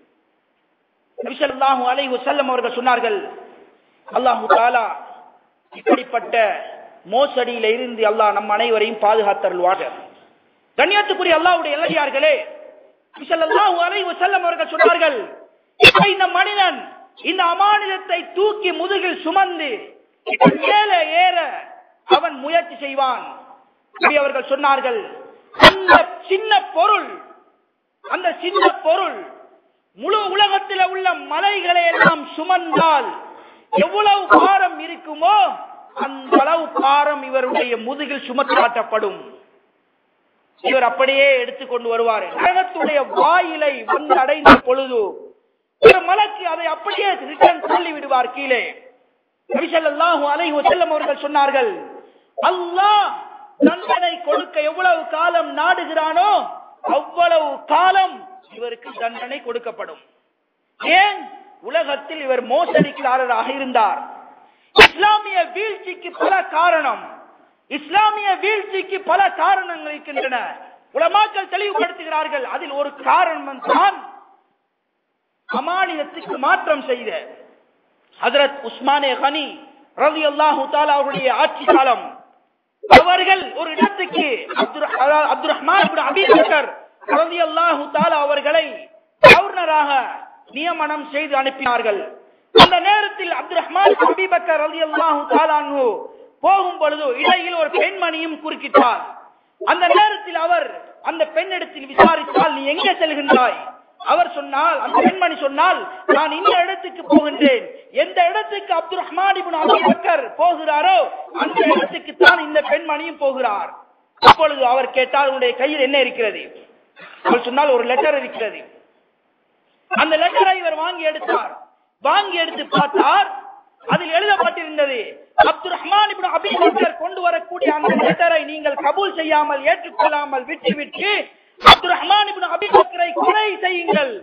நபிசல்லாஹு அலைஹி வஸல்லம் அவர்கள் சொன்னார்கள் அல்லாஹு தாலா இப்படிப்பட்ட மோசடியில இருந்து அல்லாஹ் நம் அனைவரையும் பாதுகாத்தருள்வார்கள் கண்ணியத்துக்குரிய அல்லாவுடைய இளைஞர்களே ஸல்லல்லாஹு அலைஹி வஸல்லம் அவர்கள் சொன்னார்கள் இப்ப இந்த மனிதன் இந்த அமானிதத்தை தூக்கி முதுகில் சுமந்து மேலே ஏற அவன் முயற்சி செய்வான் நபி அவர்கள் சொன்னார்கள் அந்த சின்ன பொருள் அந்த சின்ன பொருள் முழு உலகத்தில் உள்ள மலைகளை எல்லாம் சுமந்தால் எவ்வளவு பாரம் இருக்குமோ அந்த அளவு பாரம் இவருடைய முதுகில் சுமத்தாட்டப்படும் இவர் அப்படியே எடுத்துக்கொண்டு வருவார் நரகத்துடைய வாயிலை வந்து அடைந்த பொழுது ஒரு மலக்கு அதை அப்படியே ரிட்டர்ன் தள்ளி விடுவார் கீழே நபிசல்லாஹு அலைஹி வஸல்லம் அவர்கள் சொன்னார்கள் அல்லாஹ் தண்டனை கொடுக்க எவ்வளவு காலம் நாடுகிறானோ அவ்வளவு காலம் இவருக்கு தண்டனை கொடுக்கப்படும் ஏன் உலகத்தில் இவர் மோசடிக்காரராக இருந்தார் இஸ்லாமிய வீழ்ச்சிக்கு பல காரணம் இஸ்லாமிய வீழ்ச்சிக்கு பல காரணங்கள் இருக்கின்றன உலமாக்கள் தெளிவுபடுத்துகிறார்கள் அதில் ஒரு காரணம் தான் அமானிதத்துக்கு மாற்றம் செய்த ஹசரத் உஸ்மானே கனி ரவி அல்லாஹு அவருடைய ஆட்சி காலம் அவர்கள் ஒரு இடத்துக்கு அப்துல் ரஹ்மான் அபிபக்கர் ரவி அல்லாஹு அவர்களை கவர்னராக நியமனம் செய்து அனுப்பினார்கள் அந்த நேரத்தில் அப்துல் ரஹ்மான் அபிபக்கர் ரவி அல்லாஹு போகும் பொழுது இடையில் ஒரு பெண்மணியும் குறுக்கிட்டார் அந்த நேரத்தில் அவர் அந்த பெண்ணிடத்தில் விசாரித்தால் நீ எங்கே செல்கின்றாய் அவர் சொன்னால் அந்த பெண்மணி சொன்னால் நான் இந்த இடத்துக்கு போகின்றேன் எந்த இடத்துக்கு அப்துல் ரஹ்மான் அபுபக்கர் போகிறாரோ அந்த இடத்துக்கு தான் இந்த பெண்மணியும் போகிறார் அப்பொழுது அவர் கேட்டால் உன்னுடைய கையில் என்ன இருக்கிறது அவர் சொன்னால் ஒரு லெட்டர் இருக்கிறது அந்த லெட்டரை இவர் வாங்கி எடுத்தார் வாங்கி எடுத்து பார்த்தார் அதில் எழுதப்பட்டிருந்தது அப்துல் ரஹ்மான் அபிபக்கர் கொண்டு வரக்கூடிய அந்த லெட்டரை நீங்கள் கபூல் செய்யாமல் ஏற்றுக்கொள்ளாமல் விட்டுவிட்டு அப்துல் ரஹ்மான் அபிபக்கரை கொலை செய்யுங்கள்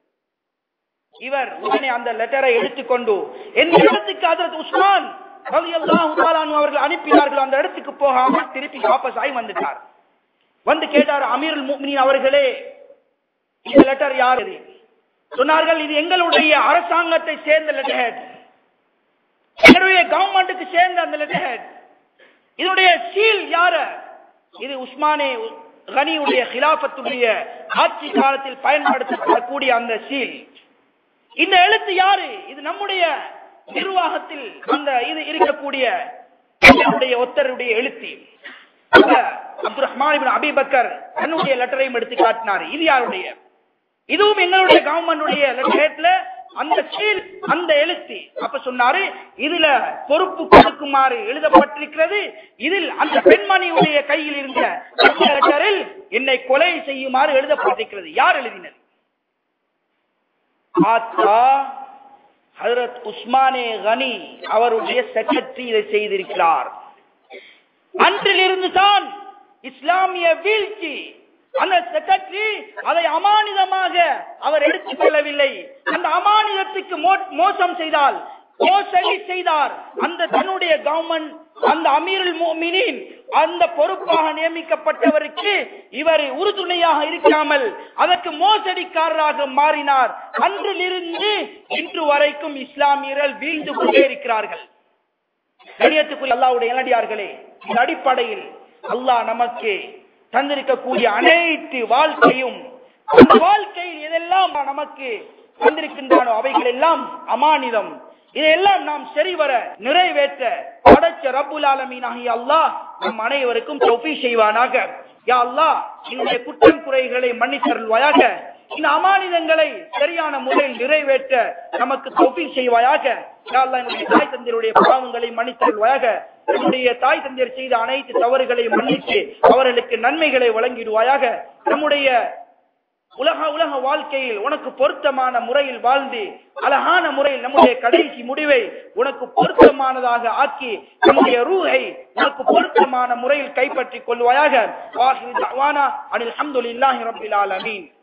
இவர் உடனே அந்த லெட்டரை எடுத்துக்கொண்டு எந்த இடத்துக்கு அதற்கு உஸ்மான் அவர்கள் அனுப்பினார்கள் அந்த இடத்துக்கு போகாமல் திருப்பி வாபஸ் ஆகி வந்துட்டார் வந்து கேட்டார் அமீருல் முக்மின் அவர்களே இந்த லெட்டர் யார் இது சொன்னார்கள் இது எங்களுடைய அரசாங்கத்தை சேர்ந்த லெட்டர் எங்களுடைய கவர்மெண்ட்டுக்கு சேர்ந்த அந்த லெட்டர் இதனுடைய சீல் யார இது உஸ்மானே கனியுடைய ஹிலாபத்துடைய ஆட்சி காலத்தில் பயன்படுத்தப்படக்கூடிய அந்த சீல் இந்த எழுத்து யாரு இது நம்முடைய நிர்வாகத்தில் அந்த இது இருக்கக்கூடிய நம்முடைய ஒத்தருடைய எழுத்து அப்துல் ரஹ்மான் அபிபக்கர் தன்னுடைய லெட்டரையும் எடுத்து காட்டினார் இது யாருடைய இதுவும் எங்களுடைய கவர்மெண்டுடைய லெட்டர்ல அந்த சீல் அந்த எழுத்து அப்ப சொன்னாரு இதுல பொறுப்பு கொடுக்குமாறு எழுதப்பட்டிருக்கிறது இதில் அந்த பெண்மணியுடைய கையில் இருந்த லெட்டரில் என்னை கொலை செய்யுமாறு எழுதப்பட்டிருக்கிறது யார் எழுதினர் ஆத்தா ஹதரத் உஸ்மானே கனி அவருடைய செக்ரட்டரி இதை செய்திருக்கிறார் அன்றிலிருந்து தான் இஸ்லாமிய வீழ்ச்சி அந்த செக்ரட்டரி அதை அமானிதமாக அவர் எடுத்துக் கொள்ளவில்லை அந்த அமானிதத்துக்கு மோசம் செய்தால் மோசடி செய்தார் அந்த தன்னுடைய கவர்மெண்ட் அந்த அமீருல் மோமினின் அந்த பொறுப்பாக நியமிக்கப்பட்டவருக்கு இவர் உறுதுணையாக இருக்காமல் அதற்கு மோசடிக்காரராக மாறினார் அன்றிலிருந்து இன்று வரைக்கும் இஸ்லாமியர்கள் வீழ்ந்து கொண்டே இருக்கிறார்கள் கணியத்துக்குள் அல்லாவுடைய இளடியார்களே இந்த அடிப்படையில் அல்லாஹ் நமக்கு தந்திருக்கக்கூடிய அனைத்து வாழ்க்கையும் அந்த வாழ்க்கையில் எதெல்லாம் நமக்கு தந்திருக்கின்றனோ அவைகள் எல்லாம் அமானிதம் இதையெல்லாம் நாம் சரிவர நிறைவேற்ற படைச்ச ரப்புல் ஆலமீன் ஆகிய அல்லாஹ் நம் அனைவருக்கும் தொப்பி செய்வானாக யா அல்லாஹ் என்னுடைய குற்றம் குறைகளை மன்னித்தருள்வாயாக இந்த அமானிதங்களை சரியான முறையில் நிறைவேற்ற நமக்கு தொப்பி செய்வாயாக யா அல்லாஹ் என்னுடைய தாய் தந்தையருடைய பாவங்களை மன்னித்தருள்வாயாக நம்முடைய தாய் தந்தையர் செய்த அனைத்து தவறுகளையும் மன்னித்து அவர்களுக்கு நன்மைகளை வழங்கிடுவாயாக நம்முடைய உலக உலக வாழ்க்கையில் உனக்கு பொருத்தமான முறையில் வாழ்ந்து அழகான முறையில் நம்முடைய கடைசி முடிவை உனக்கு பொருத்தமானதாக ஆக்கி நம்முடைய ரூஹை உனக்கு பொருத்தமான முறையில் கைப்பற்றிக் கொள்வாயாக அனில் அஹமதுல்லாஹி ரபில் ஆலமீன்